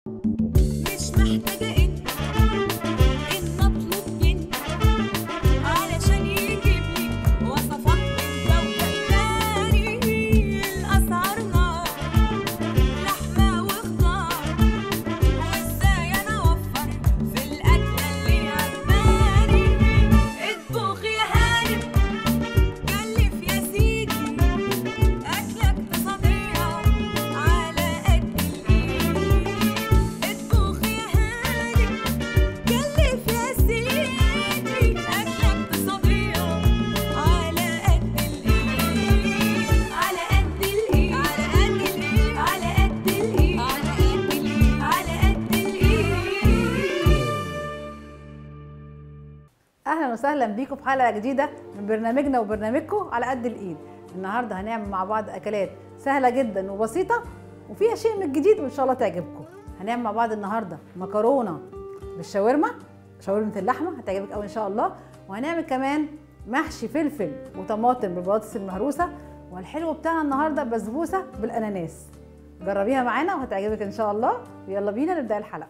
مش محتاجة إن إن أطلب منك علشان يجيب لي وصفات من ذوق تاني الأسعار نار لحمة وخضار وإزاي أنا أوفر في الأكلة اللي عجباني اطبخ يا هانم كلف يا سيدي أكلة اقتصادية على قد الإيد اطبخ يا هانم كلف يا سيدي أكلة اقتصادية على قد الإيد على قد الإيد على قد الإيد على قد الإيد على قد الإيد على قد الإيد اهلا وسهلا بيكم في حلقه جديده من برنامجنا وبرنامجكم على قد الايد النهارده هنعمل مع بعض اكلات سهله جدا وبسيطه وفيها شيء من الجديد وان شاء الله تعجبكم هنعمل مع بعض النهارده مكرونه بالشاورما شاورما اللحمه هتعجبك قوي ان شاء الله وهنعمل كمان محشي فلفل وطماطم بالبطاطس المهروسه والحلو بتاعنا النهارده بسبوسه بالاناناس جربيها معانا وهتعجبك ان شاء الله ويلا بينا نبدا الحلقه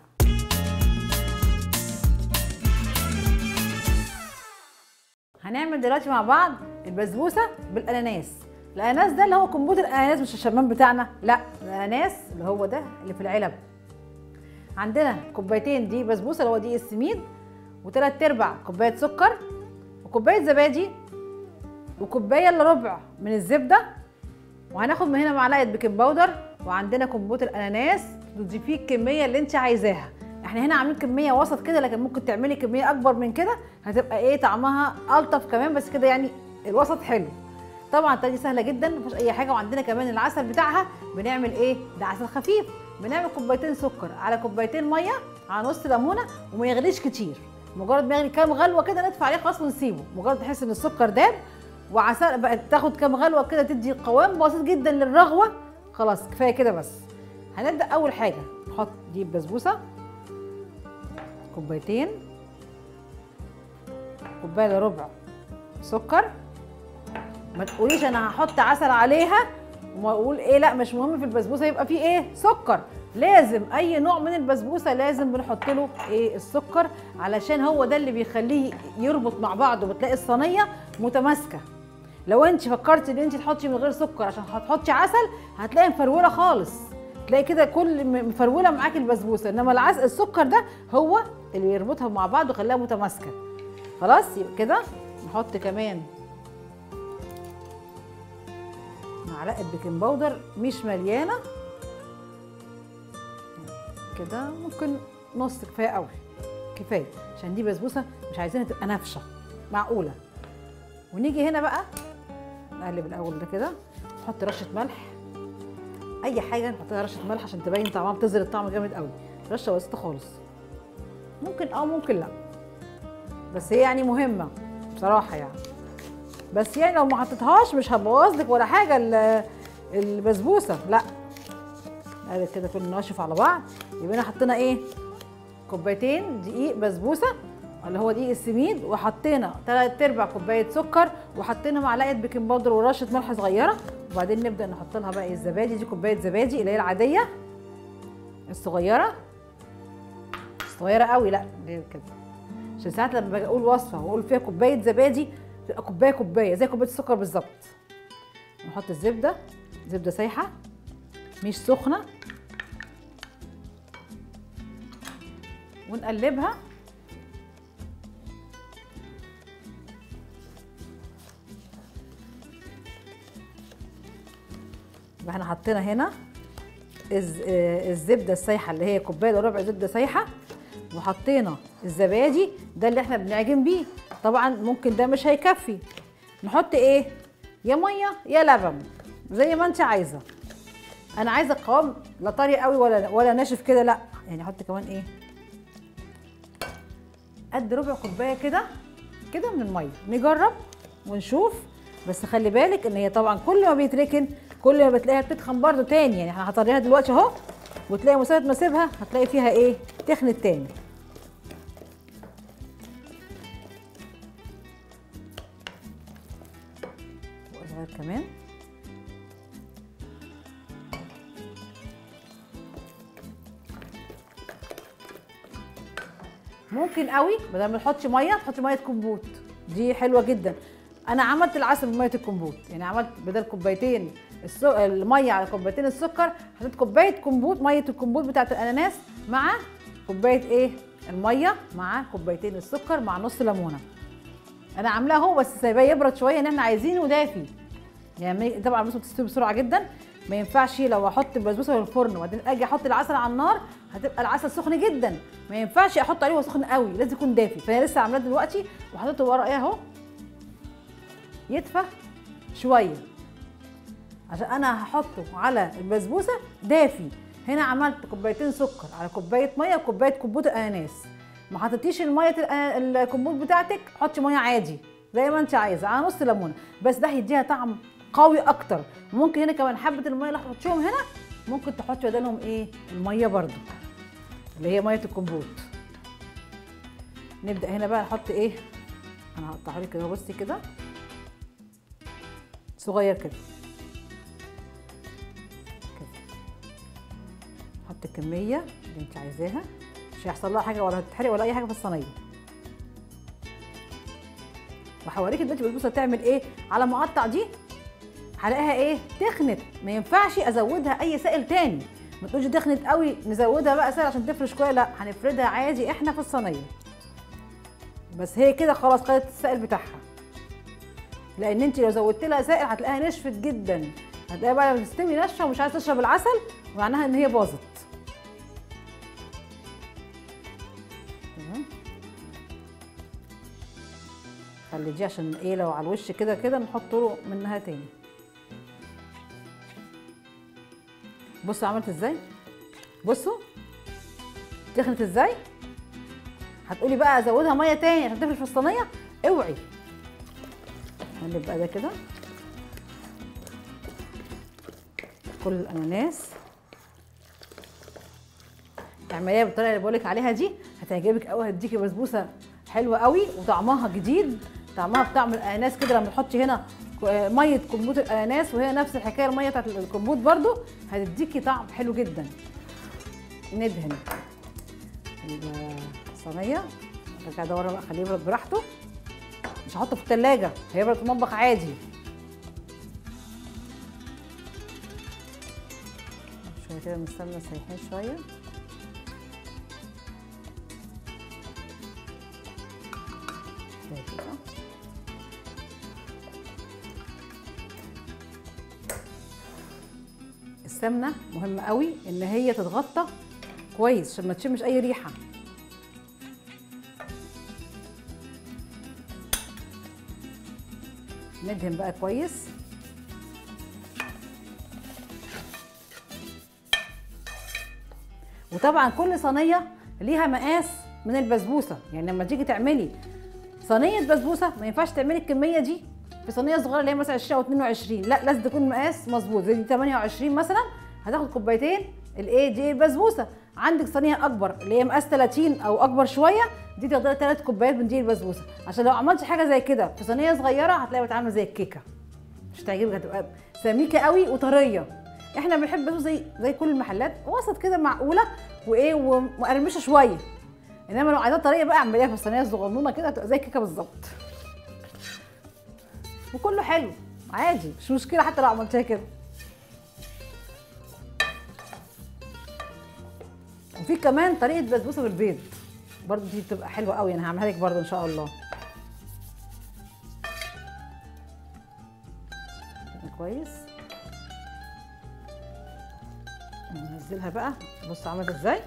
هنعمل دلوقتي مع بعض البسبوسه بالاناناس الاناناس ده اللي هو كمبوت الاناناس مش الشمام بتاعنا لا الاناناس اللي هو ده اللي في العلب عندنا كوبايتين دي بسبوسه اللي هو دي السميد وثلاث ارباع كوبايه سكر وكوبايه زبادي وكوبايه الا ربع من الزبده وهناخد من هنا معلقه بيكنج باودر وعندنا كمبوت الاناناس تضيفيه الكميه اللي انت عايزاها احنا هنا عاملين كميه وسط كده لكن ممكن تعملي كميه اكبر من كده هتبقى ايه طعمها الطف كمان بس كده يعني الوسط حلو طبعا الطريقه دي سهله جدا مفيش اي حاجه وعندنا كمان العسل بتاعها بنعمل ايه ده عسل خفيف بنعمل كوبايتين سكر على كوبايتين ميه على نص ليمونه وما يغليش كتير مجرد ما يغلي كام غلوه كده ندفع عليه خلاص ونسيبه مجرد تحس ان السكر داب وعسل بقى تاخد كام غلوه كده تدي قوام بسيط جدا للرغوه خلاص كفايه كده بس هنبدا اول حاجه نحط دي البسبوسه كوبايتين كوبايه الا ربع سكر ما تقوليش انا هحط عسل عليها وما اقول ايه لا مش مهم في البسبوسه يبقى فيه ايه سكر لازم اي نوع من البسبوسه لازم بنحط له ايه السكر علشان هو ده اللي بيخليه يربط مع بعضه بتلاقي الصينيه متماسكه لو انت فكرتي ان انت تحطي من غير سكر عشان هتحطي عسل هتلاقي مفروله خالص تلاقي كده كل م- مفروله معاكي البسبوسه انما العسل السكر ده هو اللي يربطها مع بعض ويخليها متماسكه خلاص يبقى كده نحط كمان معلقه بيكنج باودر مش مليانه كده ممكن نص كفايه قوي كفايه عشان دي بسبوسه مش عايزينها تبقى نافشه معقوله ونيجي هنا بقى نقلب الاول ده كده نحط رشه ملح اي حاجه نحط لها رشه ملح عشان تبين طعمها بتظهر الطعم جامد قوي رشه بسيطه خالص ممكن اه ممكن لا بس هي يعني مهمه بصراحه يعني بس يعني لو ما حطيتهاش مش هتبوظ لك ولا حاجه ال- البسبوسه لا نقلب كده كل ناشف على بعض يبقى هنا حطينا ايه كوبايتين دقيق بسبوسه اللي هو دقيق السميد وحطينا تلات ارباع كوبايه سكر وحطينا معلقه بيكنج باودر ورشه ملح صغيره وبعدين نبدا نحط لها بقى الزبادي دي كوبايه زبادي اللي هي العاديه الصغيره صغيره قوي لا دي كده عشان ساعات لما باجي اقول وصفه واقول فيها كوبايه زبادي تبقى كوبايه كوبايه زي كوبايه السكر بالظبط نحط الزبده زبده سايحه مش سخنه ونقلبها يبقى احنا حطينا هنا الز- آه، الزبده السايحه اللي هي كوبايه الا ربع زبده سايحه وحطينا الزبادي ده اللي احنا بنعجن بيه طبعا ممكن ده مش هيكفي نحط ايه يا ميه يا لبن زي ما انت عايزه انا عايزه القوام لا طري قوي ولا ولا ناشف كده لا يعني احط كمان ايه قد ربع كوبايه كده كده من الميه نجرب ونشوف بس خلي بالك ان هي طبعا كل ما بيتركن كل ما بتلاقيها بتتخن برده تاني يعني احنا هطريها دلوقتي اهو وتلاقي مسافه ما اسيبها هتلاقي فيها ايه تخنت تاني صغير كمان ممكن قوي بدل ما تحطش ميه تحطي ميه كمبوت دي حلوه جدا انا عملت العسل بميه الكمبوت يعني عملت بدل كوبايتين السو... الميه على كوبايتين السكر حطيت كوبايه كمبوت ميه الكمبوت بتاعت الاناناس مع كوبايه ايه الميه مع كوبايتين السكر مع نص ليمونه انا عاملاه اهو بس سايباه يبرد شويه ان احنا عايزينه دافي يعني طبعا البسبوسه بتستوي بسرعه جدا ما ينفعش لو احط البسبوسه في الفرن وبعدين اجي احط العسل على النار هتبقى العسل سخن جدا ما ينفعش احط عليه وهو سخن قوي لازم يكون دافي فانا لسه عاملاه دلوقتي وحطيته ورا ايه اهو يدفى شويه عشان انا هحطه على البسبوسه دافي هنا عملت كوبايتين سكر على كوبايه ميه وكوبايه كوبوت اناناس ما حطيتيش الميه الأ- الكمبوت بتاعتك حطي ميه عادي زي ما انت عايزه على نص ليمونه بس ده هيديها طعم قوي اكتر ممكن هنا كمان حبه الميه اللي هتحطيهم هنا ممكن تحطي بدلهم ايه الميه برضو اللي هي ميه الكمبوت نبدا هنا بقى نحط ايه انا هقطعها لك كده بصي كده صغير كده كده حط الكميه اللي انت عايزاها مش هيحصل لها حاجه ولا هتتحرق ولا اي حاجه في الصينيه وهوريك دلوقتي البسبوسه بتعمل ايه على ما اقطع دي هلاقيها ايه تخنت ما ينفعش ازودها اي سائل تاني ما تقولش تخنت قوي نزودها بقى سائل عشان تفرش شويه لا هنفردها عادي احنا في الصينيه بس هي كده خلاص خدت السائل بتاعها لان انت لو زودت لها سائل هتلاقيها نشفت جدا هتلاقيها بقى لما تستوي ناشفه ومش عايزه تشرب العسل معناها ان هي باظت تمام خلي دي عشان ايه لو على الوش كده كده نحط له منها تاني بصوا عملت ازاي بصوا تخنت ازاي هتقولي بقى ازودها ميه تاني عشان تفرش في الصينيه اوعي هنقلب بقى ده كده كل الاناناس اعمليها بالطريقه اللي بقولك عليها دي هتعجبك قوي هتديكي بسبوسه حلوه قوي وطعمها جديد طعمها بطعم الاناناس كده لما تحطي هنا ك- ميه كمبوت الاناناس وهي نفس الحكايه الميه بتاعت الكمبوت برضو هتديكي طعم حلو جدا ندهن الصينيه ارجع ده ورا بقى خليه يبرد براحته مش هحطه في التلاجة هيبرد في المطبخ عادي شويه كده من السمنه سايحين شويه شوية كده. السمنه مهمه قوي ان هي تتغطى كويس عشان ما تشمش اي ريحه ندهن بقى كويس وطبعا كل صينيه ليها مقاس من البسبوسه يعني لما تيجي تعملي صينيه بسبوسه ما ينفعش تعملي الكميه دي في صينيه صغيره اللي هي مثلا 20 او 22 لا لازم تكون مقاس مظبوط زي دي 28 مثلا هتاخد كوبايتين الايه دي البسبوسه عندك صينيه اكبر اللي هي مقاس 30 او اكبر شويه دي تاخدي ثلاث كوبايات من دي البسبوسه عشان لو عملتي حاجه زي كده في صينيه صغيره هتلاقيها بتعمل زي الكيكه مش تعجبك هتبقى سميكه قوي وطريه احنا بنحب البسبوسه زي زي كل المحلات وسط كده معقوله وايه ومقرمشه شويه انما لو عايزاها طريه بقى اعمليها في الصينيه الصغنونه كده هتبقى زي الكيكه بالظبط وكله حلو عادي مش مشكله حتى لو عملتها كده وفي كمان طريقه بسبوسه بالبيض برضو دي بتبقى حلوه قوي انا هعملها لك برضو ان شاء الله كده كويس ننزلها بقى بص عملت ازاي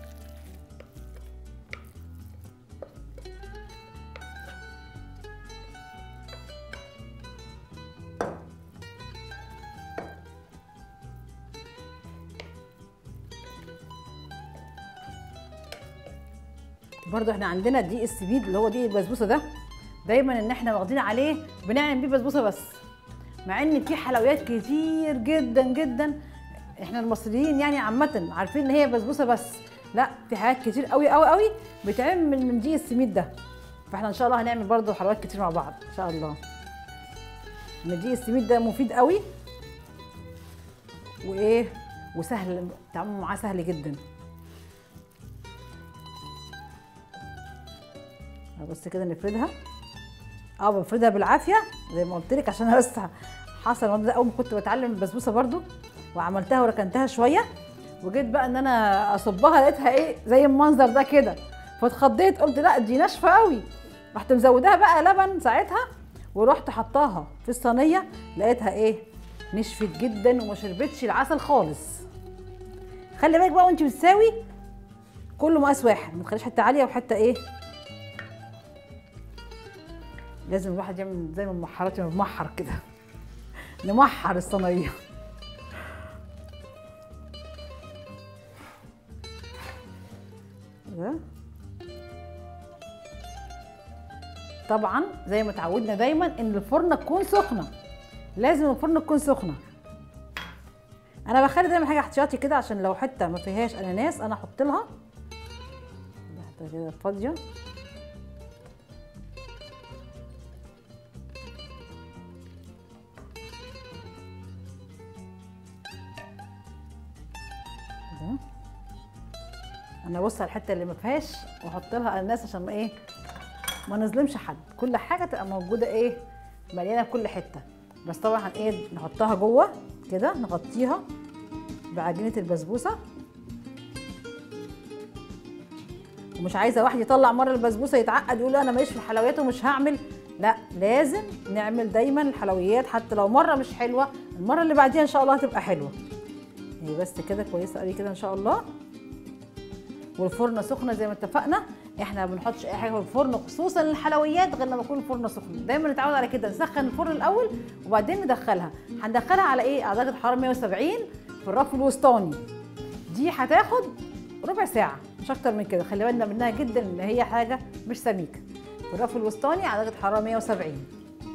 برضو احنا عندنا دقيق السبيد اللي هو دقيق البسبوسه ده دايما ان احنا واخدين عليه بنعمل بيه بسبوسه بس مع ان في حلويات كتير جدا جدا احنا المصريين يعني عامه عارفين ان هي بسبوسه بس لا في حاجات كتير قوي قوي قوي بتعمل من دقيق السميد ده فاحنا ان شاء الله هنعمل برضو حلويات كتير مع بعض ان شاء الله ان دقيق السميد ده مفيد قوي وايه وسهل التعامل معاه سهل جدا بس كده نفردها اه بفردها بالعافيه زي ما قلت لك عشان انا بس حصل الموضوع ده اول ما كنت بتعلم البسبوسه برضو وعملتها وركنتها شويه وجيت بقى ان انا اصبها لقيتها ايه زي المنظر ده كده فاتخضيت قلت لا دي ناشفه قوي رحت مزوداها بقى لبن ساعتها ورحت حطاها في الصينيه لقيتها ايه نشفت جدا وما شربتش العسل خالص خلي بالك بقى وانت بتساوي كله مقاس واحد ما تخليش حته عاليه وحته ايه لازم الواحد يعمل زي ما المحارات يمحر كده نمحر الصينيه كده طبعا زي ما اتعودنا دايما ان الفرن تكون سخنه لازم الفرن تكون سخنه انا بخلي دايما حاجه احتياطي كده عشان لو حته ما فيهاش اناناس انا احط لها حته كده فاضيه كده. انا بص على الحته اللي ما فيهاش واحط لها اناناس عشان ما ايه ما نظلمش حد كل حاجه تبقى موجوده ايه مليانه في كل حته بس طبعا ايه نحطها جوه كده نغطيها بعجينه البسبوسه ومش عايزه واحد يطلع مره البسبوسه يتعقد يقول انا ماليش في الحلويات ومش هعمل لا لازم نعمل دايما الحلويات حتى لو مره مش حلوه المره اللي بعديها ان شاء الله هتبقى حلوه هي بس كده كويسه قوي كده ان شاء الله والفرن سخنه زي ما اتفقنا احنا ما بنحطش اي حاجه في الفرن خصوصا الحلويات غير لما يكون الفرن سخن دايما نتعود على كده نسخن الفرن الاول وبعدين ندخلها هندخلها على ايه على درجه حراره 170 في الرف الوسطاني دي هتاخد ربع ساعه مش اكتر من كده خلي بالنا منها جدا ان هي حاجه مش سميكه في الرف الوسطاني على درجه حراره 170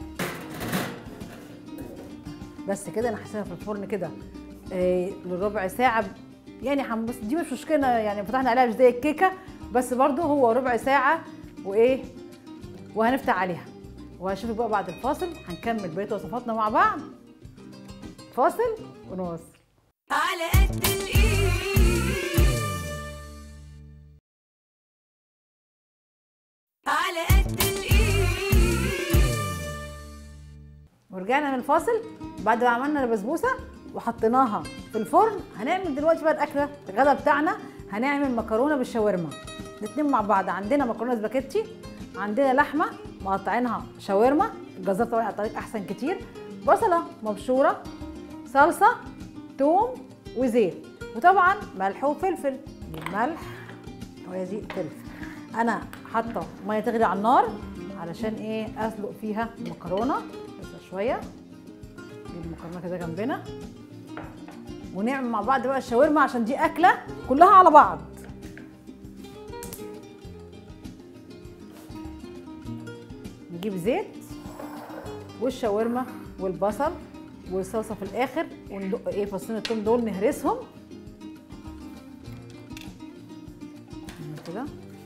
بس كده انا هسيبها في الفرن كده إيه لربع ساعه يعني حم بس دي مش مشكله يعني فتحنا عليها مش زي الكيكه بس برضو هو ربع ساعه وايه وهنفتح عليها وهشوفك بقى بعد الفاصل هنكمل بقيه وصفاتنا مع بعض فاصل ونواصل على قد الايد على قد الايد ورجعنا من الفاصل بعد ما عملنا البسبوسه وحطيناها في الفرن هنعمل دلوقتي بقى الاكله الغدا بتاعنا هنعمل مكرونه بالشاورما الاتنين مع بعض عندنا مكرونه سباكيتي عندنا لحمه مقطعينها شاورما الجزار طبعا على طريق احسن كتير بصله مبشوره صلصه توم وزيت وطبعا ملح وفلفل دي الملح وهذه فلفل انا حاطه ميه تغلي على النار علشان ايه اسلق فيها المكرونه بس شويه نجيب المكرونه كده جنبنا ونعمل مع بعض بقى الشاورما عشان دي اكله كلها على بعض نجيب زيت والشاورما والبصل والصلصه في الاخر وندق ايه فصين التوم دول نهرسهم نعمل كده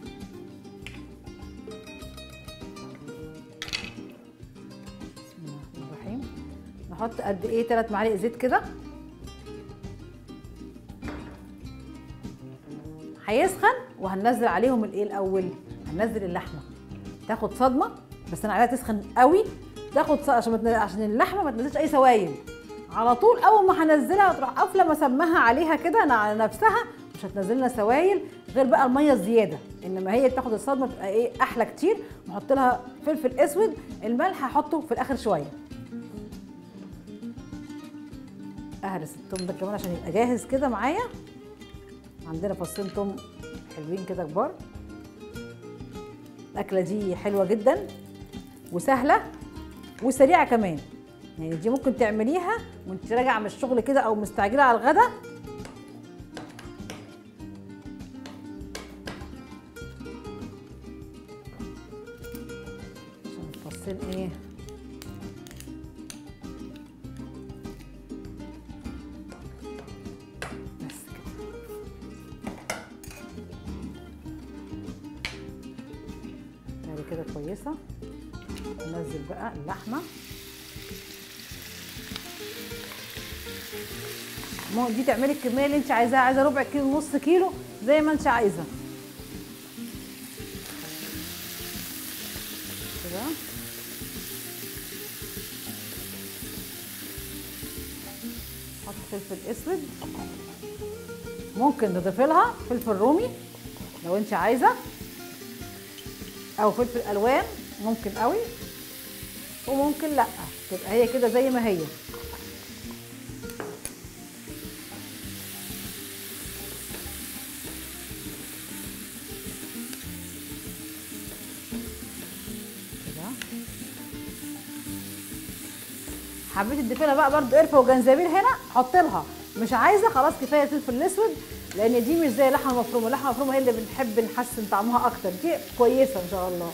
بسم الله الرحمن الرحيم نحط قد ايه 3 معالق زيت كده هيسخن وهننزل عليهم الايه الاول هننزل اللحمه تاخد صدمه بس انا عايزاها تسخن قوي تاخد صدمة عشان متن... عشان اللحمه ما تنزلش اي سوائل على طول اول ما هنزلها تروح قافله مسمها عليها كده انا على نفسها مش هتنزل لنا سوائل غير بقى الميه الزياده انما هي تاخد الصدمه تبقى ايه احلى كتير نحط لها فلفل اسود الملح هحطه في الاخر شويه اهرس التوم ده كمان عشان يبقى جاهز كده معايا عندنا فصين توم حلوين كده كبار الاكله دي حلوه جدا وسهله وسريعه كمان يعني دي ممكن تعمليها وانت راجعه من الشغل كده او مستعجله على الغدا عشان الفصين ايه بس كده يعني كده كويسه ننزل بقى اللحمه ما هو دي تعملي الكميه اللي انت عايزاها عايزه ربع كيلو نص كيلو زي ما انت عايزه كده حط فلفل اسود ممكن تضيفي لها فلفل رومي لو انت عايزه او فلفل الوان ممكن قوي وممكن لا تبقى هي كده زي ما هي كده حبيت تضيفي لها بقى برضو قرفه وجنزبيل هنا حط لها مش عايزه خلاص كفايه الفلفل الاسود لان دي مش زي اللحمه المفرومه اللحمه المفرومه هي اللي بنحب نحسن طعمها اكتر دي كويسه ان شاء الله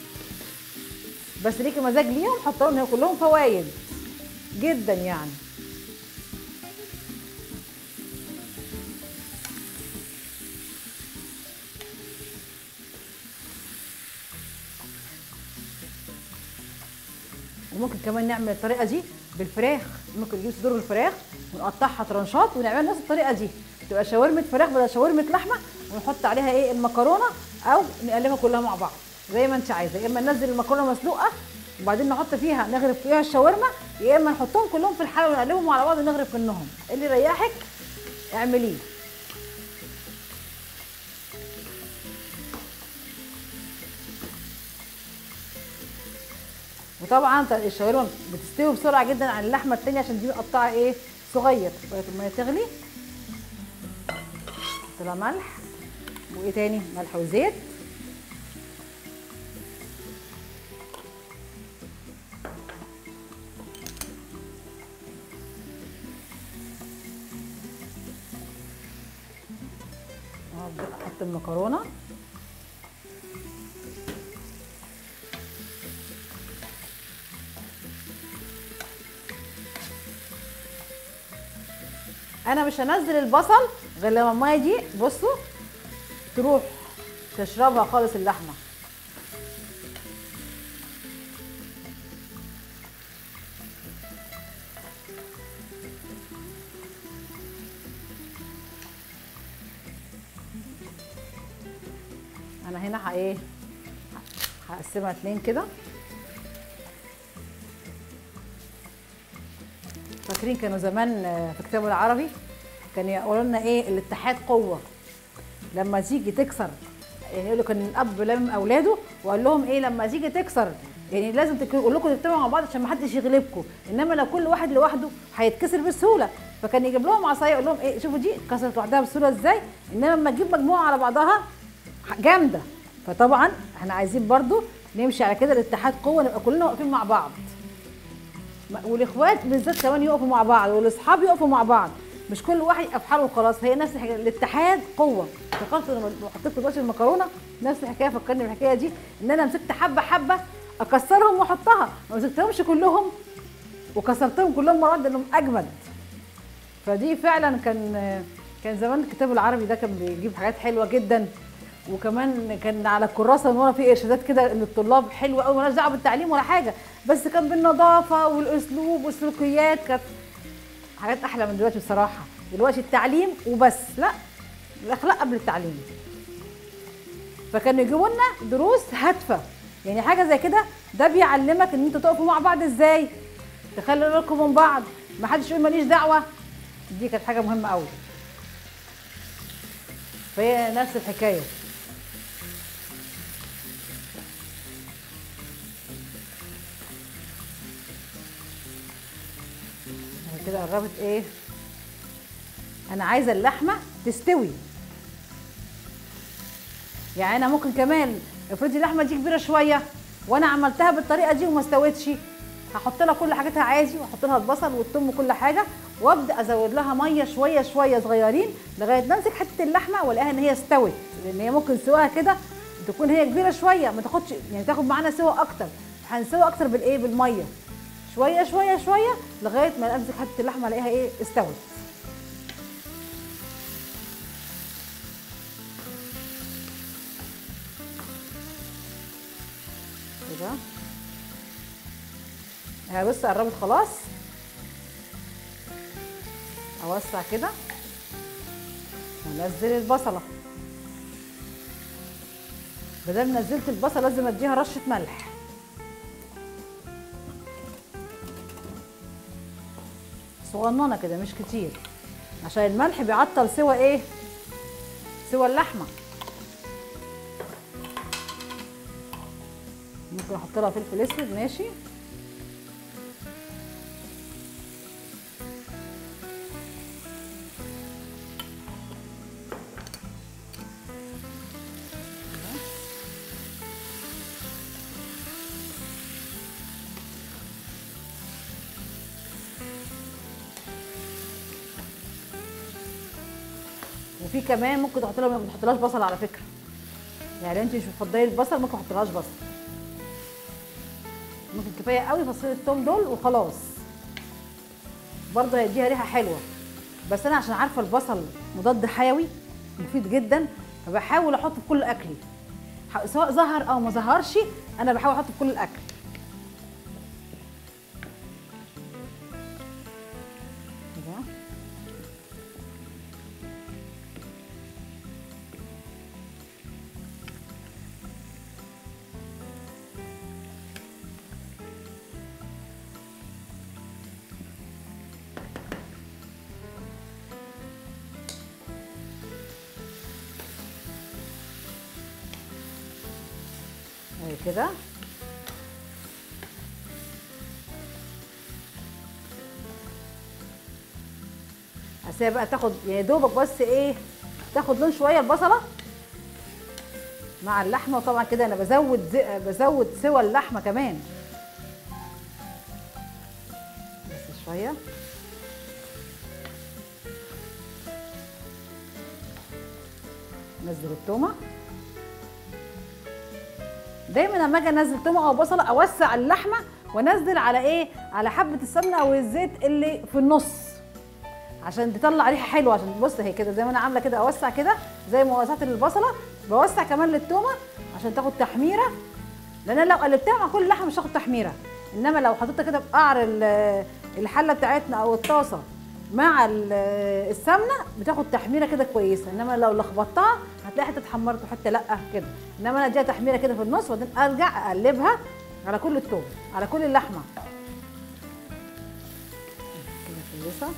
بس ليكي مزاج ليهم حط لهم كلهم فوايد جدا يعني وممكن كمان نعمل الطريقه دي بالفراخ ممكن نجيب صدور الفراخ ونقطعها ترانشات ونعملها نفس الطريقه دي تبقى شاورمه فراخ بدل شاورمه لحمه ونحط عليها ايه المكرونه او نقلبها كلها مع بعض زي ما انت عايزه يا اما ننزل المكرونه مسلوقه وبعدين نحط فيها نغرف فيها الشاورما يا اما نحطهم كلهم في الحله ونقلبهم على بعض ونغرف منهم اللي يريحك اعمليه وطبعا الشاورما بتستوي بسرعه جدا عن اللحمه التانية عشان دي مقطعه ايه صغير شويه الميه تغلي نحط لها ملح وايه تاني ملح وزيت وابدا احط المكرونه انا مش هنزل البصل غير لما الميه دي بصوا تروح تشربها خالص اللحمه انا هنا ه- ايه هقسمها اتنين كده فاكرين كانوا زمان آه، في كتاب العربي كان يقولوا لنا ايه الاتحاد قوه لما تيجي تكسر يعني يقول لك ان الاب لم اولاده وقال لهم ايه لما تيجي تكسر يعني لازم تقول لكم تجتمعوا مع بعض عشان ما حدش يغلبكم انما لو كل واحد لوحده هيتكسر بسهوله فكان يجيب لهم عصايه يقول لهم ايه شوفوا دي كسرت لوحدها بسهوله ازاي انما لما تجيب مجموعه على بعضها جامده فطبعا احنا عايزين برضو نمشي على كده الاتحاد قوه نبقى كلنا واقفين مع بعض والاخوات بالذات كمان يقفوا مع بعض والاصحاب يقفوا مع بعض مش كل واحد يبقى في حاله وخلاص هي نفس الحكايه الاتحاد قوه فكرت لما حطيت في دلوقتي المكرونه نفس الحكايه فكرني بالحكايه دي ان انا مسكت حبه حبه اكسرهم واحطها ما مسكتهمش كلهم وكسرتهم كلهم مره واحده انهم اجمد فدي فعلا كان كان زمان الكتاب العربي ده كان بيجيب حاجات حلوه جدا وكمان كان على الكراسه من ورا في ارشادات كده للطلاب حلوه قوي مالهاش دعوه بالتعليم ولا حاجه بس كان بالنظافه والاسلوب والسلوكيات كانت حاجات احلى من دلوقتي بصراحه دلوقتي التعليم وبس لا الاخلاق قبل التعليم فكانوا يجيبوا لنا دروس هادفه يعني حاجه زي كده ده بيعلمك ان انتوا تقفوا مع بعض ازاي تخلوا بالكم من بعض ما حدش يقول ماليش دعوه دي كانت حاجه مهمه قوي فهي نفس الحكايه أنا كده قربت ايه انا عايزه اللحمه تستوي يعني انا ممكن كمان افرضي اللحمه دي كبيره شويه وانا عملتها بالطريقه دي وما استوتش هحط لها كل حاجتها عادي واحط لها البصل والثوم وكل حاجه وابدا ازود لها ميه شويه شويه صغيرين لغايه ما امسك حته اللحمه والاقيها ان هي استوت لان هي ممكن سواها كده تكون هي كبيره شويه ما تاخدش يعني تاخد معانا سوا اكتر هنسوي اكتر بالايه بالميه شويه شويه شويه لغايه ما امسك حته اللحمه الاقيها ايه استوت كده اهي بص قربت خلاص اوسع كده وانزل البصله بدل نزلت البصل لازم اديها رشه ملح صغننه كده مش كتير عشان الملح بيعطل سوى ايه سوى اللحمه ممكن احط لها فلفل اسود ماشي وفي كمان ممكن تحط لها ما بتحطلهاش بصل على فكره يعني انت مش بتفضلي البصل ممكن تحطلهاش بصل ممكن كفايه قوي فصيل التوم دول وخلاص برضه هيديها ريحه حلوه بس انا عشان عارفه البصل مضاد حيوي مفيد جدا فبحاول احطه في كل اكلي ح- سواء ظهر او ما ظهرش انا بحاول احطه في كل الاكل كده اهي كده هسيبها بقى تاخد يا دوبك بس ايه تاخد لون شويه البصله مع اللحمه وطبعا كده انا بزود زي بزود سوى اللحمه كمان بس شويه نزل التومه دايما لما اجي انزل تومه او بصله اوسع اللحمه وانزل على ايه على حبه السمنه او الزيت اللي في النص عشان تطلع ريحه حلوه عشان بص هي كده زي ما انا عامله كده اوسع كده زي ما وسعت البصله بوسع كمان للتومه عشان تاخد تحميره لان أنا لو قلبتها مع كل اللحمه مش هتاخد تحميره انما لو حطيتها كده في قعر ال- الحله بتاعتنا او الطاسه مع ال- السمنه بتاخد تحميره كده كويسه انما لو لخبطتها هتلاقي حته اتحمرت وحته لا كده انما انا اديها تحميره كده في النص وبعدين ارجع اقلبها على كل التوم على كل اللحمه كده كويسه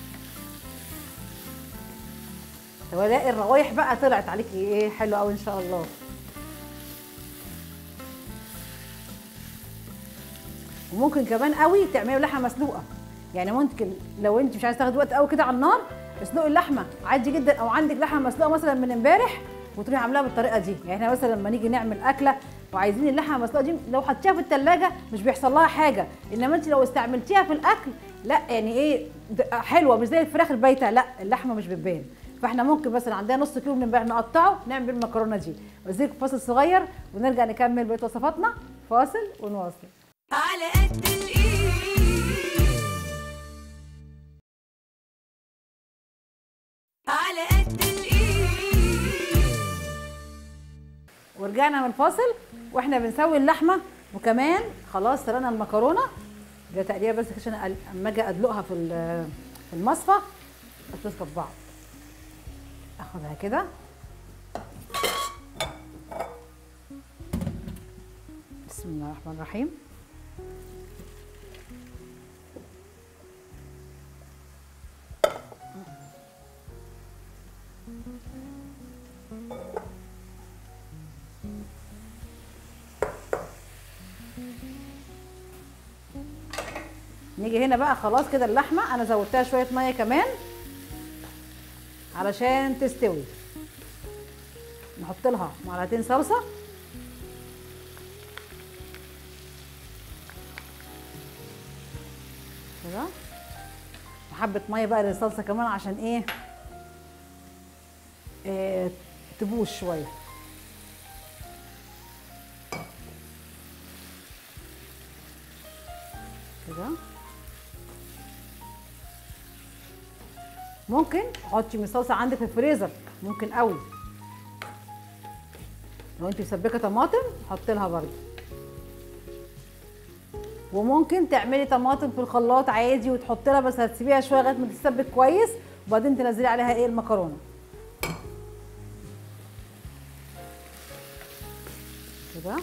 تلاقي الروايح بقى طلعت عليكي ايه حلو قوي ان شاء الله وممكن كمان قوي تعملي لحمه مسلوقه يعني ممكن لو انت مش عايزه تاخدي وقت قوي كده على النار اسلقي اللحمه عادي جدا او عندك لحمه مسلوقه مثلا من امبارح وتروحي عاملاها بالطريقه دي يعني احنا مثلا لما نيجي نعمل اكله وعايزين اللحمه المسلوقه دي لو حطيتيها في الثلاجه مش بيحصل لها حاجه انما انت لو استعملتيها في الاكل لا يعني ايه د- حلوه مش زي الفراخ البايته لا اللحمه مش بتبان فاحنا ممكن مثلا عندنا نص كيلو من امبارح نقطعه نعمل المكرونه دي وزيك فاصل صغير ونرجع نكمل بقيه وصفاتنا فاصل ونواصل على قد الايد على قد الايد ورجعنا من الفاصل واحنا بنسوي اللحمه وكمان خلاص سلقنا المكرونه ده تقريبا بس عشان أل- اما اجي ادلقها في ال- في المصفى هتمسك في بعض اخدها كده بسم الله الرحمن الرحيم نيجي هنا بقى خلاص كده اللحمه انا زودتها شويه ميه كمان علشان تستوي نحط لها معلقتين صلصه كده وحبه ميه بقى للصلصه كمان عشان ايه آه تبوش شويه كده ممكن تحطي من الصلصه عندك في الفريزر ممكن قوي لو انت مسبكه طماطم حطي لها برده وممكن تعملي طماطم في الخلاط عادي وتحطي لها بس هتسيبيها شويه لغايه ما تتسبك كويس وبعدين تنزلي عليها ايه المكرونه كده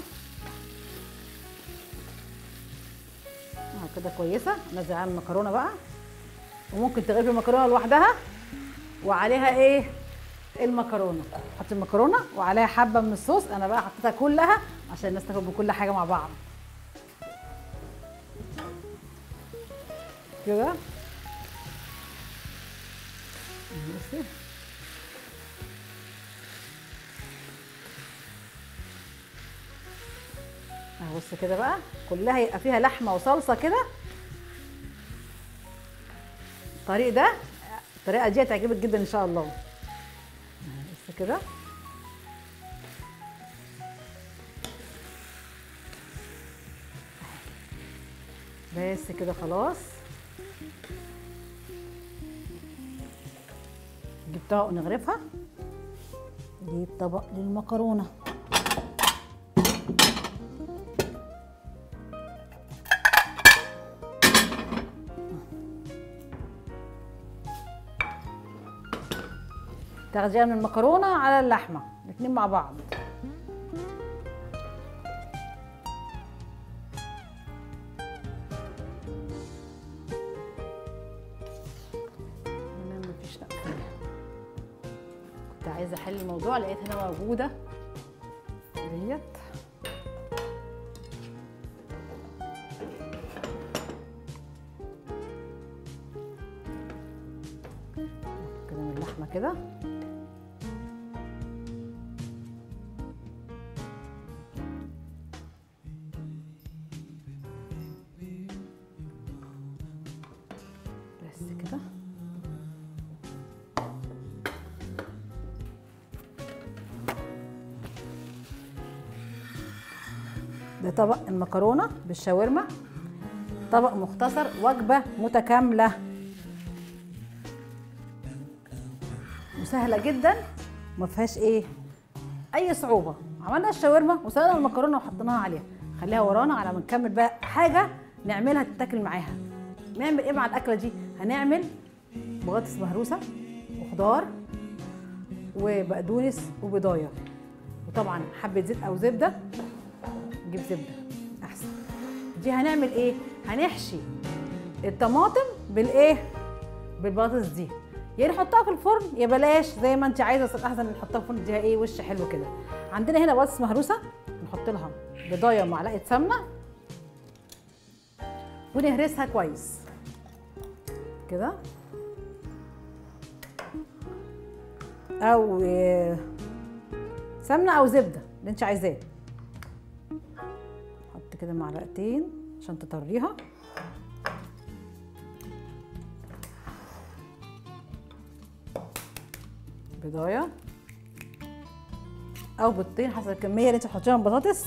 اه كده كويسه نزل على المكرونه بقى وممكن تغرفي المكرونه لوحدها وعليها ايه المكرونه حطي المكرونه وعليها حبه من الصوص انا بقى حطيتها كلها عشان الناس تاكل بكل حاجه مع بعض كده بصي اهو بص كده بقى كلها يبقى فيها لحمه وصلصه كده الطريق ده الطريقه دي هتعجبك جدا ان شاء الله أهو بص كده بس كده خلاص نجيب طبق ونغرفها نجيب طبق للمكرونه تاخديها من المكرونه على اللحمه الاتنين مع بعض هنا مفيش تقفيل كنت عايزه احل الموضوع لقيت هنا موجوده ديت كده من اللحمه كده بس كده ده طبق المكرونه بالشاورما طبق مختصر وجبه متكامله وسهله جدا وما فيهاش ايه اي صعوبه عملنا الشاورما وسلقنا المكرونه وحطيناها عليها خليها ورانا على ما نكمل بقى حاجه نعملها تتاكل معاها نعمل ايه مع الاكله دي هنعمل بطاطس مهروسه وخضار وبقدونس وبضايه وطبعا حبه زيت او زبده نجيب زبده احسن دي هنعمل ايه هنحشي الطماطم بالايه بالبطاطس دي يا نحطها في الفرن يا بلاش زي ما انت عايزه بس احسن نحطها في الفرن اديها ايه وش حلو كده عندنا هنا بطاطس مهروسه نحط لها بضايه ومعلقه سمنه ونهرسها كويس كده او آه، سمنه او زبده اللي انت عايزاه حط كده معلقتين عشان تطريها بضايه او بيضتين حسب الكميه اللي انت هتحطيها من بطاطس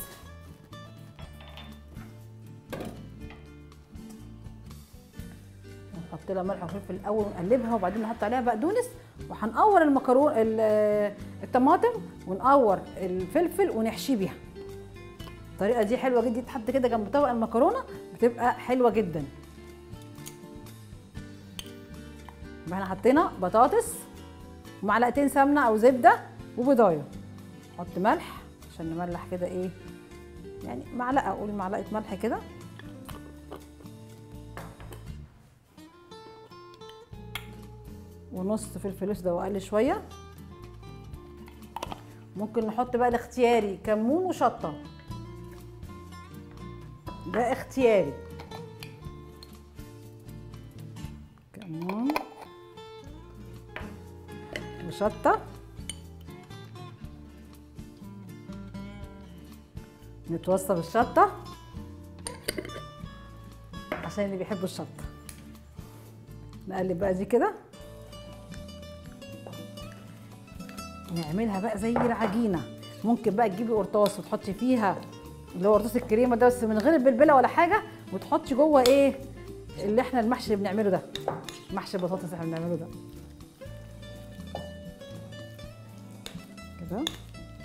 نحط لها ملح وفلفل الاول ونقلبها وبعدين نحط عليها بقدونس وهنقور المكرون ال- الطماطم ونقور الفلفل ونحشيه بيها الطريقه دي حلوه جدا تتحط كده جنب طبق المكرونه بتبقى حلوه جدا يبقى احنا حطينا بطاطس ومعلقتين سمنه او زبده وبضايه نحط ملح عشان نملح كده ايه يعني معلقه اقول معلقه ملح كده ونص فلفل اسود واقل شويه ممكن نحط بقى الاختياري كمون وشطه ده اختياري كمون وشطه نتوصى بالشطه عشان اللي بيحبوا الشطه نقلب بقى دي كده نعملها بقى زي العجينه ممكن بقى تجيبي قرطاس وتحطي فيها اللي هو قرطاس الكريمه ده بس من غير البلبله ولا حاجه وتحطي جوه ايه اللي احنا المحشي اللي بنعمله ده محشي البطاطس اللي احنا بنعمله ده كده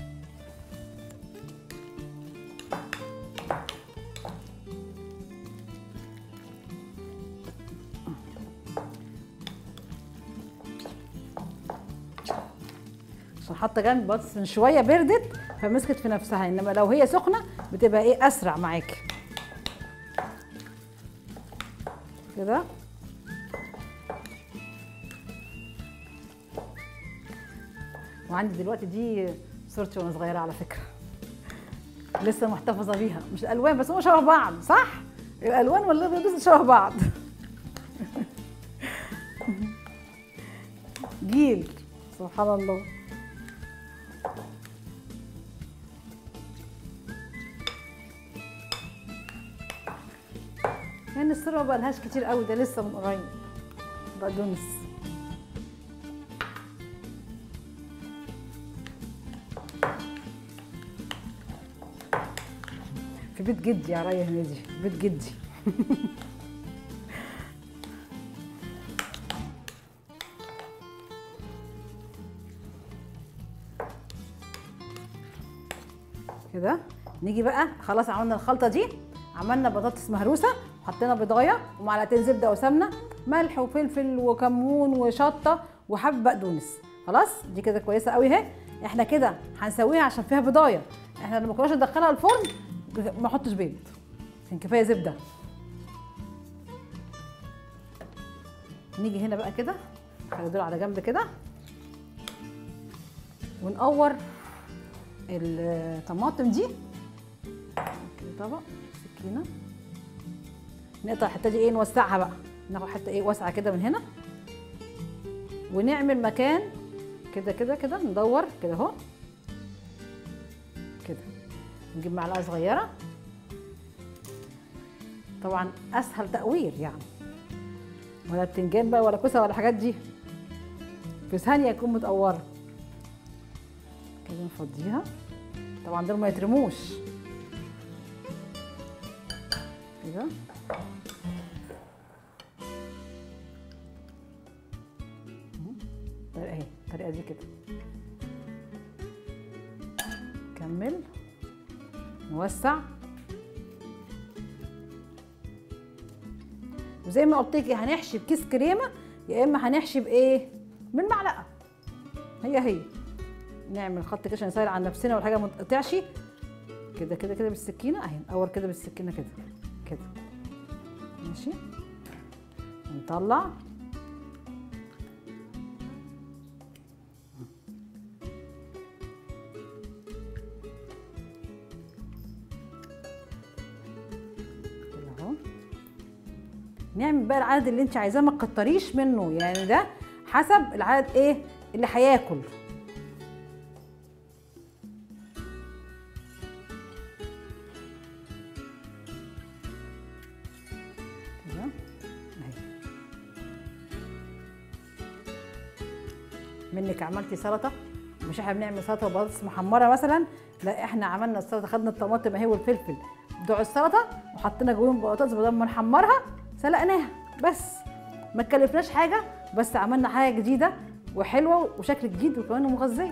عشان حاطه جنب بطاطس من شويه بردت فمسكت في نفسها انما لو هي سخنه بتبقى ايه اسرع معاكي كده وعندي دلوقتي دي صورتي وانا صغيره على فكره لسه محتفظه بيها مش الالوان بس هم شبه بعض صح الالوان والابيض والأسود شبه بعض جيل سبحان الله يعني الصورة ما بقالهاش كتير قوي ده لسه من قريب بقدونس في بيت جدي يا ريا هنيدي بيت جدي كده نيجي بقى خلاص عملنا الخلطه دي عملنا بطاطس مهروسه حطينا بيضايه ومعلقتين زبده وسمنه ملح وفلفل وكمون وشطه وحب بقدونس خلاص دي كده كويسه قوي اهي احنا كده هنسويها عشان فيها بضايه احنا لما كناش ندخلها الفرن ما احطش بيض كان كفايه زبده نيجي هنا بقى كده خلي دول على جنب كده ونقور الطماطم دي كده طبق سكينه نقطع الحته دي ايه نوسعها بقى ناخد حته ايه واسعه كده من هنا ونعمل مكان كده كده كده ندور كده اهو كده نجيب معلقه صغيره طبعا اسهل تقوير يعني ولا بتنجان بقى ولا كوسه ولا الحاجات دي في ثانيه يكون متقوره كده نفضيها طبعا دول ما يترموش كده الطريقه اهي الطريقه دي كده كمل نوسع وزي ما قلت لك يا هنحشي بكيس كريمه يا اما هنحشي بايه بالمعلقه هي هي نعمل خط كده عشان نسهل على نفسنا والحاجه ما تقطعش كده كده كده بالسكينه اهي نقور كده بالسكينه كده كده ماشي نطلع كده اهو نعمل بقى العدد اللي انت عايزاه ما تكتريش منه يعني ده حسب العدد ايه اللي هياكل كده اهي منك عملتي سلطه مش احنا بنعمل سلطه وبطاطس محمره مثلا لا احنا عملنا السلطه خدنا الطماطم اهي والفلفل بتوع السلطه وحطينا جواهم بطاطس بدل ما نحمرها سلقناها بس ما تكلفناش حاجه بس عملنا حاجه جديده وحلوه وشكل جديد وكمان مغذيه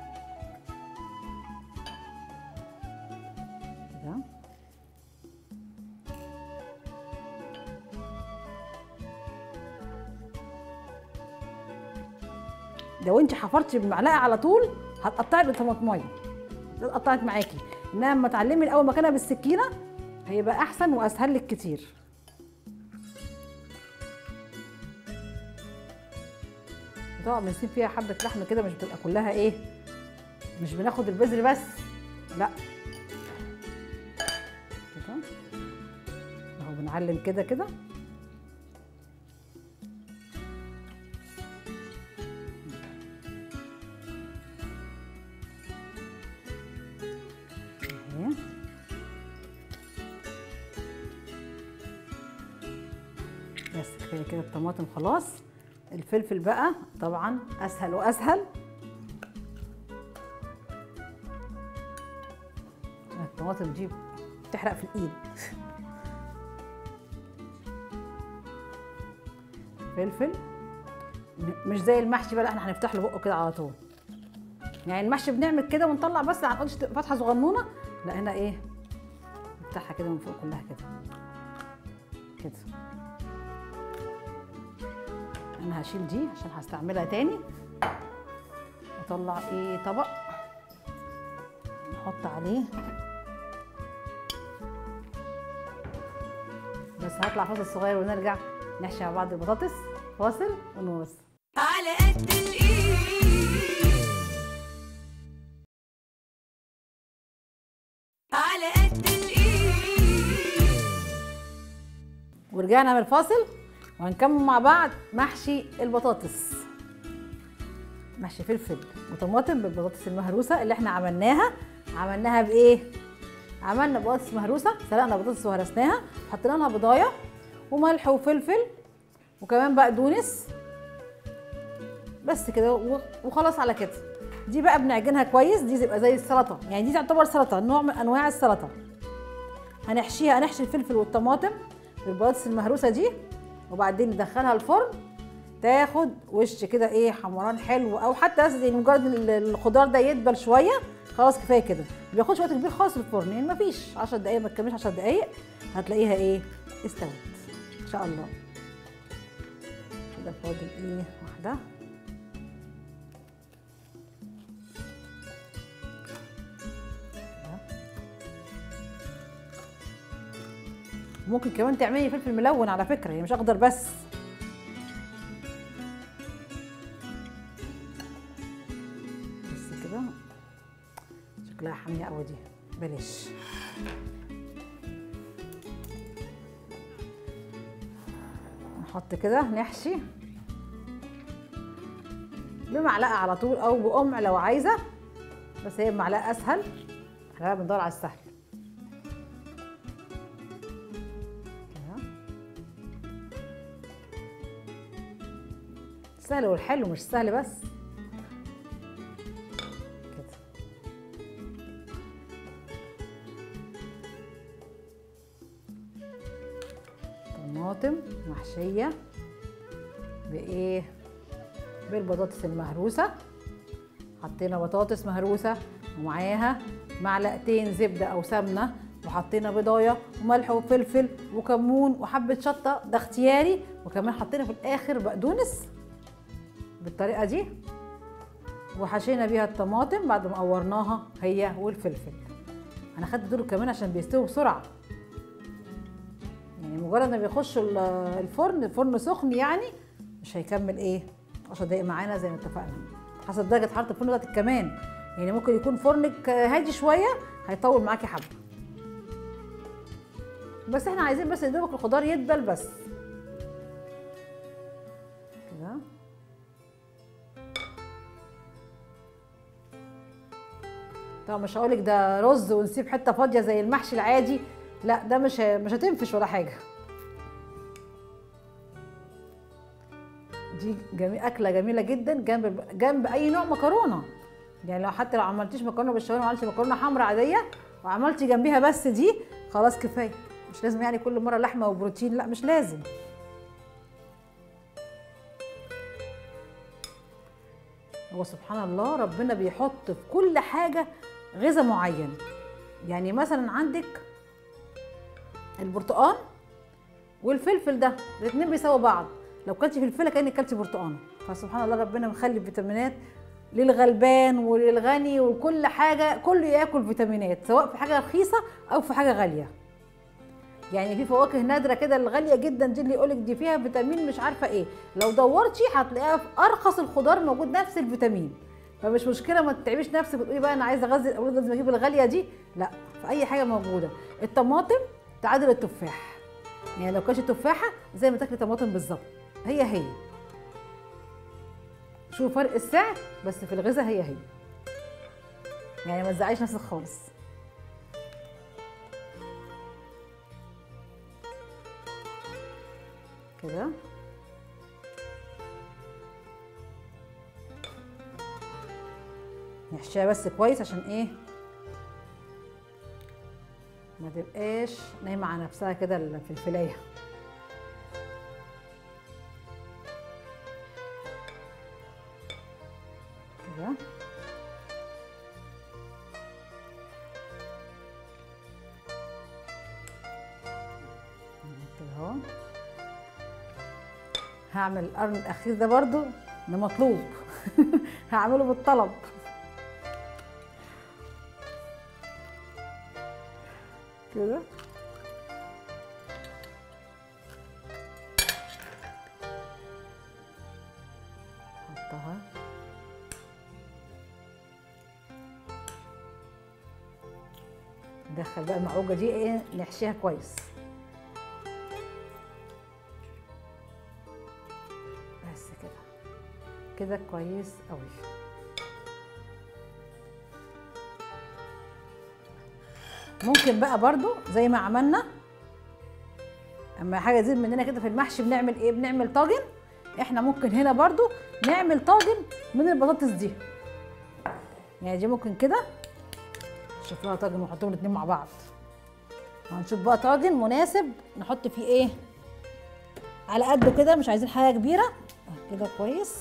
كده لو انت حفرتي بالمعلقه على طول هتقطعي الطماطمايه اتقطعت معاكي انما لما تعلمي الاول مكانها بالسكينه هيبقى احسن واسهل لك كتير طبعا بنسيب فيها حبه لحمه كده مش بتبقى كلها ايه مش بناخد البذر بس لا كده اهو بنعلم كده كده اهي بس كفايه كده الطماطم خلاص الفلفل بقى طبعا اسهل واسهل الطماطم دي بتحرق في الايد فلفل م- مش زي المحشي بقى لا احنا هنفتح له بقه كده على طول يعني المحشي بنعمل كده ونطلع بس على نقولش تبقى فتحه صغنونه لا هنا ايه نفتحها كده من فوق كلها كده كده انا هشيل دي عشان هستعملها تاني واطلع ايه طبق نحط عليه بس هطلع فاصل صغير ونرجع نحشي مع بعض البطاطس فاصل ونواصل على قد الايد على قد الايد ورجعنا من الفاصل وهنكمل مع بعض محشي البطاطس محشي فلفل وطماطم بالبطاطس المهروسه اللي احنا عملناها عملناها بايه عملنا بطاطس مهروسه سلقنا بطاطس وهرسناها حطينا لها بضايه وملح وفلفل وكمان بقدونس بس كده و- وخلاص على كده دي بقى بنعجنها كويس دي تبقى زي السلطه يعني دي تعتبر سلطه نوع من انواع السلطه هنحشيها هنحشي الفلفل والطماطم بالبطاطس المهروسه دي وبعدين ندخلها الفرن تاخد وش كده ايه حمران حلو او حتى بس يعني مجرد ال- الخضار ده يدبل شويه خلاص كفايه كده ما بياخدش وقت كبير خالص في الفرن يعني مفيش 10 دقايق ما تكملش 10 دقايق هتلاقيها ايه استوت ان شاء الله كده فاضل ايه واحده ممكن كمان تعملي فلفل ملون على فكره يعني مش اخضر بس بس كده شكلها حاميه قوي دي بلاش نحط كده نحشي بمعلقه على طول او بقمع لو عايزه بس هي بمعلقه اسهل احنا بندور على السهل كده. السهل والحلو مش سهل بس كده طماطم محشية بإيه؟ بالبطاطس المهروسة حطينا بطاطس مهروسة ومعاها معلقتين زبدة أو سمنة وحطينا بضاية وملح وفلفل وكمون وحبة شطة ده اختياري وكمان حطينا في الآخر بقدونس بالطريقة دي وحشينا بيها الطماطم بعد ما قورناها هي والفلفل انا خدت دول كمان عشان بيستووا بسرعه يعني مجرد ما بيخشوا ال- الفرن الفرن سخن يعني مش هيكمل ايه 10 دقايق معانا زي ما اتفقنا حسب درجه حراره الفرن بتاعتك كمان يعني ممكن يكون فرنك هادي شويه هيطول معاكي حبه بس احنا عايزين بس يا دوبك الخضار يدبل بس كده طبعا مش هقولك ده رز ونسيب حته فاضيه زي المحشي العادي لا ده مش ه- مش هتنفش ولا حاجه دي جميل اكله جميله جدا جنب جنب اي نوع مكرونه يعني لو حتى لو عملتيش مكرونه بالشاورما وعملتي مكرونه حمراء عاديه وعملتي جنبيها بس دي خلاص كفايه مش لازم يعني كل مره لحمه وبروتين لا مش لازم هو سبحان الله ربنا بيحط في كل حاجه غذاء معين يعني مثلا عندك البرتقال والفلفل ده الاثنين بيساووا بعض لو كلتي فلفله كانك كلتي برتقانه فسبحان الله ربنا مخلي فيتامينات للغلبان وللغني وكل حاجه كله ياكل فيتامينات سواء في حاجه رخيصه او في حاجه غاليه يعني في فواكه نادره كده الغاليه جدا دي اللي يقولك دي فيها فيتامين مش عارفه ايه لو دورتي هتلاقيها في ارخص الخضار موجود نفس الفيتامين فمش مشكله ما تتعبيش نفسك وتقولي بقى انا عايزه اغذي الاولاد لازم اجيب الغاليه دي لا في اي حاجه موجوده الطماطم تعادل التفاح يعني لو كلتي تفاحه زي ما تاكلي طماطم بالظبط هي هي شوفوا فرق السعر بس في الغذاء هي هي يعني ما تزعليش نفسك خالص كده نحشيها بس كويس عشان ايه ما تبقاش نايمه على نفسها كده الفلفلايه كده كده اهو هعمل القرن الاخير ده برضو ده مطلوب هعمله بالطلب كده حطها ندخل بقى المعوجه دي ايه نحشيها كويس بس كده كده كويس قوي ممكن بقى برضو زي ما عملنا اما حاجه تزيد مننا كده في المحشي بنعمل ايه بنعمل طاجن احنا ممكن هنا برضو نعمل طاجن من البطاطس دي يعني دي ممكن كده نشوف لها طاجن ونحطهم الاتنين مع بعض هنشوف بقى طاجن مناسب نحط فيه ايه على قده كده مش عايزين حاجه كبيره كده كويس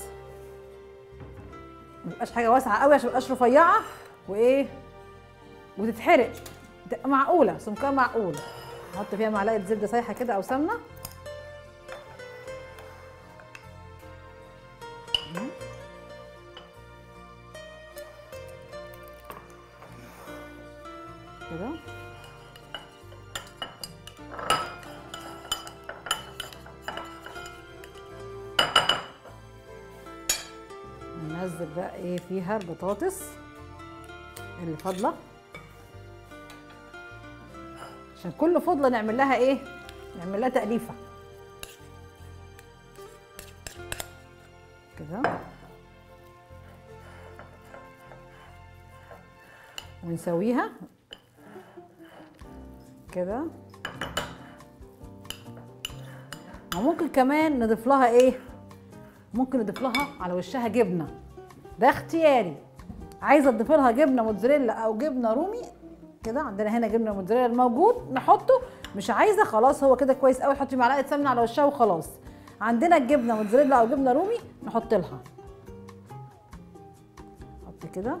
ميبقاش حاجه واسعه قوي عشان ميبقاش رفيعه وايه وتتحرق تبقى معقوله سمكها معقول نحط فيها معلقه زبده سايحه كده او سمنه كده ننزل بقى ايه فيها البطاطس اللي فاضله عشان كل فضله نعمل لها ايه نعمل لها تأليفه كده ونسويها كده وممكن كمان نضيف لها ايه ممكن نضيف لها على وشها جبنه ده اختياري عايزه تضيف لها جبنه موتزاريلا او جبنه رومي كده عندنا هنا جبنه موتزاريلا الموجود نحطه مش عايزه خلاص هو كده كويس قوي تحطي معلقه سمنه على وشها وخلاص عندنا الجبنه موتزاريلا او جبنه رومي نحط لها حط كده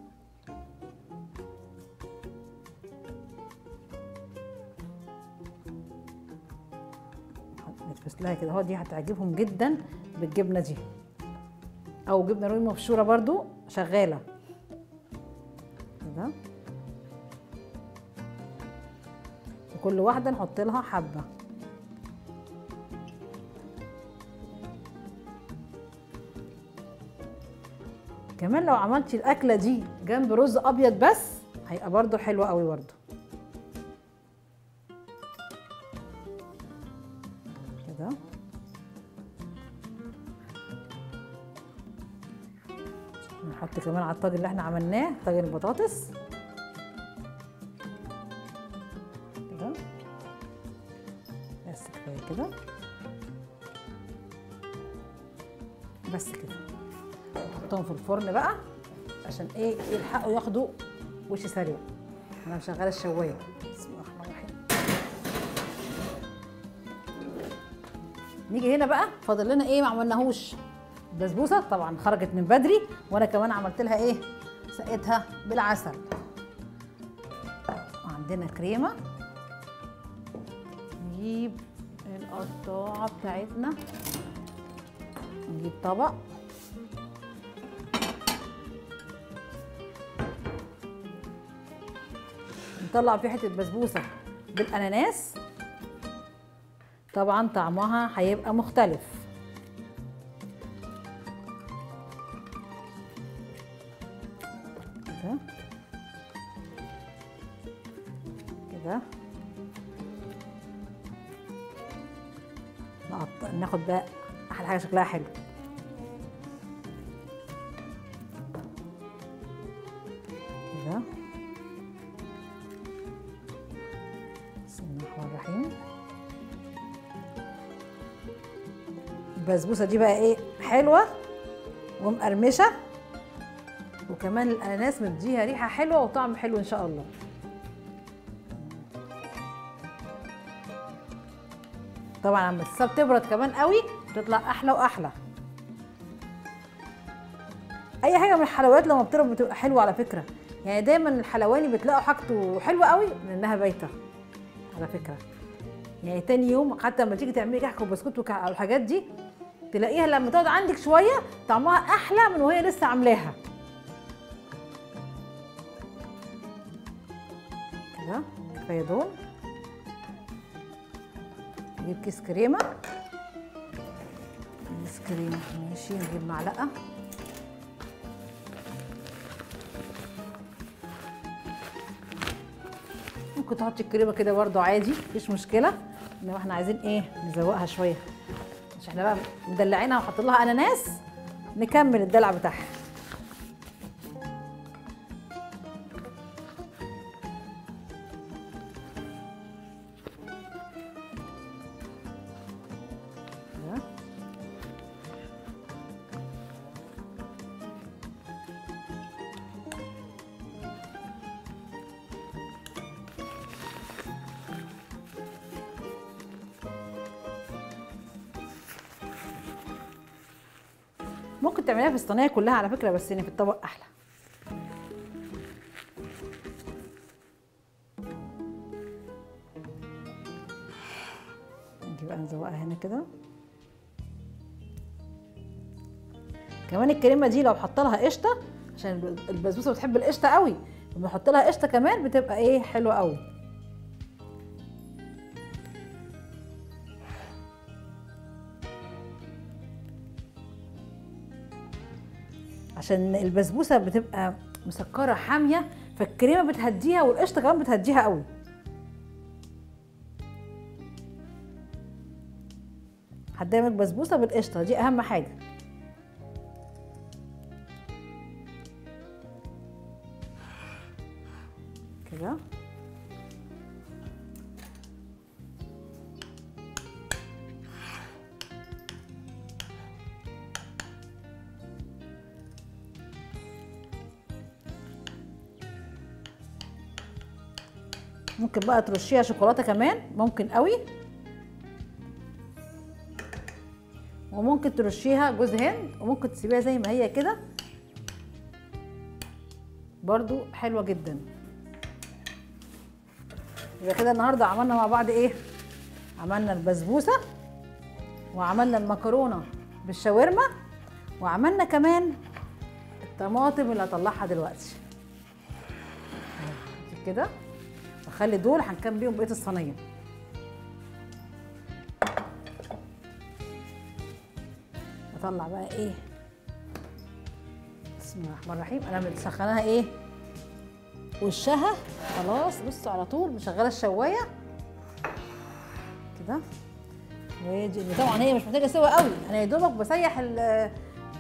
نتفس لها كده اهو دي هتعجبهم جدا بالجبنه دي او جبنه رومي مبشوره برضو شغاله كده وكل واحده نحط لها حبه كمان لو عملتي الاكله دي جنب رز ابيض بس هيبقى برضو حلو قوي برضو كده نحط كمان على الطاجن اللي احنا عملناه طاجن البطاطس كده بس كفايه كده بس كده نحطهم في الفرن بقى عشان ايه يلحقوا ياخدوا وش سريع انا مشغله الشوايه بسم الله الرحمن الرحيم نيجي هنا بقى فاضل لنا ايه ما عملناهوش بسبوسه طبعا خرجت من بدري وانا كمان عملت لها ايه سقيتها بالعسل وعندنا كريمه نجيب القطاعه بتاعتنا نجيب طبق نطلع فيه حته بسبوسه بالاناناس طبعا طعمها هيبقى مختلف كده كده نقط- ناخد بقى احلى حاجه شكلها حلو كده بسم الله الرحمن الرحيم البسبوسه دي بقى ايه حلوه ومقرمشه وكمان الاناناس مديها ريحه حلوه وطعم حلو ان شاء الله طبعا لما تسيبها تبرد كمان قوي بتطلع احلى واحلى اي حاجه من الحلويات لما بتبرد بتبقى حلوه على فكره يعني دايما الحلواني بتلاقوا حاجته حلوه قوي لانها بايته على فكره يعني تاني يوم حتى لما تيجي تعملي كحك وبسكوت وكح- او الحاجات دي تلاقيها لما تقعد عندك شويه طعمها احلى من وهي لسه عاملاها كده كفايه دول نجيب كيس كريمه كيس كريمه ماشي نجيب معلقه ممكن تحطي الكريمه كده برضو عادي مفيش مشكله انما احنا عايزين ايه نزوقها شويه عشان احنا بقى مدلعينها وحاطين لها اناناس نكمل الدلع بتاعها كده. ممكن تعمليها في الصينيه كلها على فكره بس يعني في الطبق احلى نجي بقى نزوقها هنا كده كمان الكريمه دي لو حط لها قشطه عشان البسبوسه بتحب القشطه قوي لما نحط لها قشطه كمان بتبقى ايه حلوه قوي عشان البسبوسه بتبقى مسكره حاميه فالكريمه بتهديها والقشطه كمان بتهديها قوي هتعمل بسبوسه بالقشطه دي اهم حاجه كده ممكن بقى ترشيها شوكولاته كمان ممكن قوي وممكن ترشيها جوز هند وممكن تسيبيها زي ما هي كده برضو حلوه جدا يبقى كده النهارده عملنا مع بعض ايه عملنا البسبوسه وعملنا المكرونه بالشاورما وعملنا كمان الطماطم اللي هطلعها دلوقتي أهو، كده واخلي دول هنكمل بيهم بقيه الصينيه اطلع بقى ايه بسم الله الرحمن الرحيم انا مسخناها ايه وشها خلاص بصوا على طول مشغله الشوايه كده ويجي طبعا هي مش محتاجه سوا قوي انا يا دوبك بسيح ال-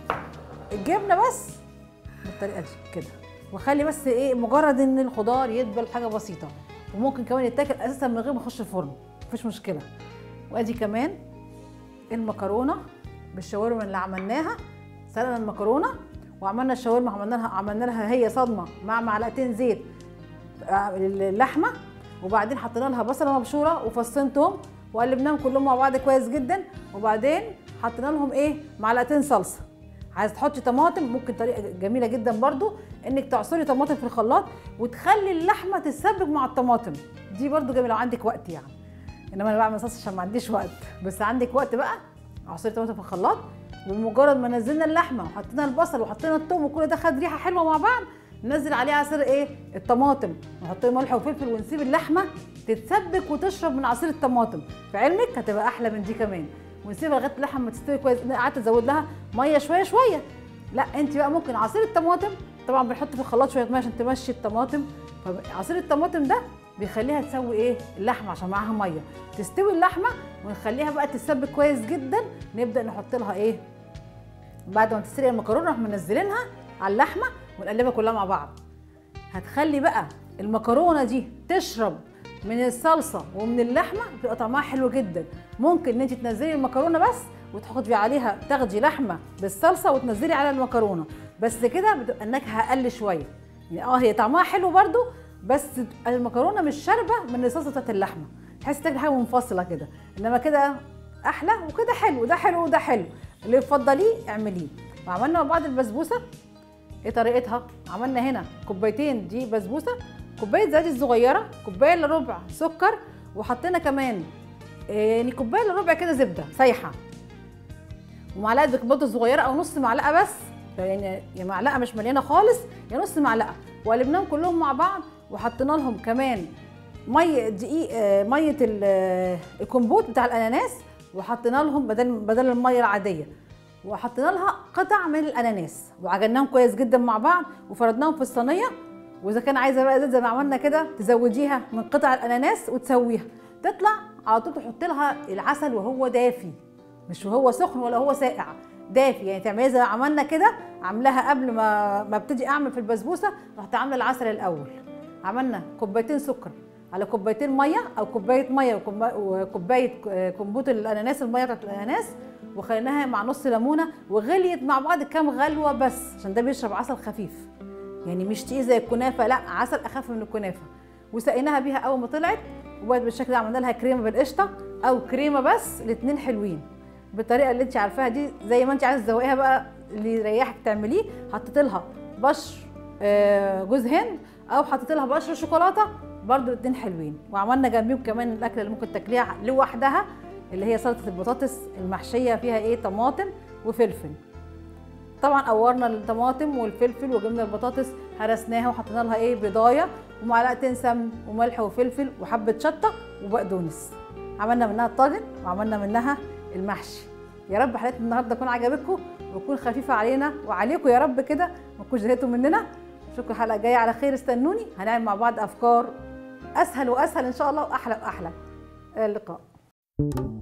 الجبنه بس بالطريقه دي كده واخلي بس ايه مجرد ان الخضار يدبل حاجه بسيطه وممكن كمان يتاكل اساسا من غير ما يخش الفرن مفيش مشكله وادي كمان المكرونه بالشاورما اللي عملناها سلقنا المكرونه وعملنا الشاورما عملنا لها عملنا لها هي صدمه مع معلقتين زيت آه، اللحمه وبعدين حطينا لها بصله مبشوره وفصين توم وقلبناهم كلهم مع بعض كويس جدا وبعدين حطينا لهم ايه معلقتين صلصه عايز تحطي طماطم ممكن طريقه جميله جدا برضو انك تعصري طماطم في الخلاط وتخلي اللحمه تتسبك مع الطماطم دي برضو جميله لو عندك وقت يعني انما انا بعمل صلصه عشان ما عنديش وقت بس عندك وقت بقى عصير طماطم في الخلاط ومجرد ما نزلنا اللحمه وحطينا البصل وحطينا الثوم وكل ده خد ريحه حلوه مع بعض ننزل عليه عصير ايه الطماطم نحط له ملح وفلفل ونسيب اللحمه تتسبك وتشرب من عصير الطماطم في علمك هتبقى احلى من دي كمان ونسيبها لغايه اللحمه ما تستوي كويس أنا قعدت ازود لها ميه شويه شويه لا انت بقى ممكن عصير الطماطم طبعا بنحط في الخلاط شويه ميه عشان تمشي الطماطم فعصير الطماطم ده بيخليها تسوي ايه اللحمه عشان معاها ميه تستوي اللحمه ونخليها بقى تتسبك كويس جدا نبدا نحط لها ايه بعد ما تسلق المكرونه نروح منزلينها على اللحمه ونقلبها كلها مع بعض هتخلي بقى المكرونه دي تشرب من الصلصه ومن اللحمه بيبقى طعمها حلو جدا ممكن ان انت تنزلي المكرونه بس وتحطي عليها تاخدي لحمه بالصلصه وتنزلي على المكرونه بس كده بتبقى النكهه اقل شويه يعني اه هي طعمها حلو برده بس تبقى المكرونه مش شاربه من الصلصه بتاعت اللحمه تحسي تاكلي حاجه منفصله كده انما كده احلى وكده حلو ده حلو وده حلو اللي تفضليه اعمليه وعملنا مع بعض البسبوسه ايه طريقتها عملنا هنا كوبايتين دي بسبوسه كوبايه زبادي الصغيره كوبايه الا ربع سكر وحطينا كمان إيه، يعني كوبايه الا ربع كده زبده سايحه ومعلقه بيكنج باودر صغيره او نص معلقه بس يعني يا معلقه مش مليانه خالص يا نص معلقه وقلبناهم كلهم مع بعض وحطينا لهم كمان ميه دقيق آه، ميه ال- آه، الكمبوت بتاع الاناناس وحطينا لهم بدل بدل الميه العاديه وحطينا لها قطع من الاناناس وعجناهم كويس جدا مع بعض وفردناهم في الصينيه واذا كان عايزه بقى زيت زي ما عملنا كده تزوديها من قطع الاناناس وتسويها تطلع على طول تحط لها العسل وهو دافي مش وهو سخن ولا هو ساقع دافي يعني تعمليها زي ما عملنا كده عاملاها قبل ما ما ابتدي اعمل في البسبوسه رحت عامله العسل الاول عملنا كوبايتين سكر على كوبايتين ميه او كوبايه ميه وكوبا- وكوبايه ك- كمبوت الاناناس الميه بتاعت الاناناس وخليناها مع نص ليمونه وغليت مع بعض كام غلوه بس عشان ده بيشرب عسل خفيف يعني مش تقيل زي الكنافه لا عسل اخف من الكنافه وسقيناها بيها اول ما طلعت وبقت بالشكل ده عملنا لها كريمه بالقشطه او كريمه بس الاثنين حلوين بالطريقه اللي انت عارفاها دي زي ما انت عايزه تزوقيها بقى اللي يريحك تعمليه حطيت لها بشر آه، جوز هند او حطيت لها بشر شوكولاته برضو الاثنين حلوين وعملنا جنبيهم كمان الاكله اللي ممكن تاكليها لوحدها اللي هي سلطه البطاطس المحشيه فيها ايه طماطم وفلفل طبعا قورنا الطماطم والفلفل وجبنا البطاطس هرسناها وحطينا لها ايه بيضايه ومعلقتين سمن وملح وفلفل وحبه شطه وبقدونس عملنا منها الطاجن وعملنا منها المحشي يا رب حلقتنا النهارده تكون عجبتكم وتكون خفيفه علينا وعليكم يا رب كده ما تكونوش زهقتوا مننا اشوفكم الحلقه الجايه على خير استنوني هنعمل مع بعض افكار اسهل واسهل ان شاء الله واحلى واحلى اللقاء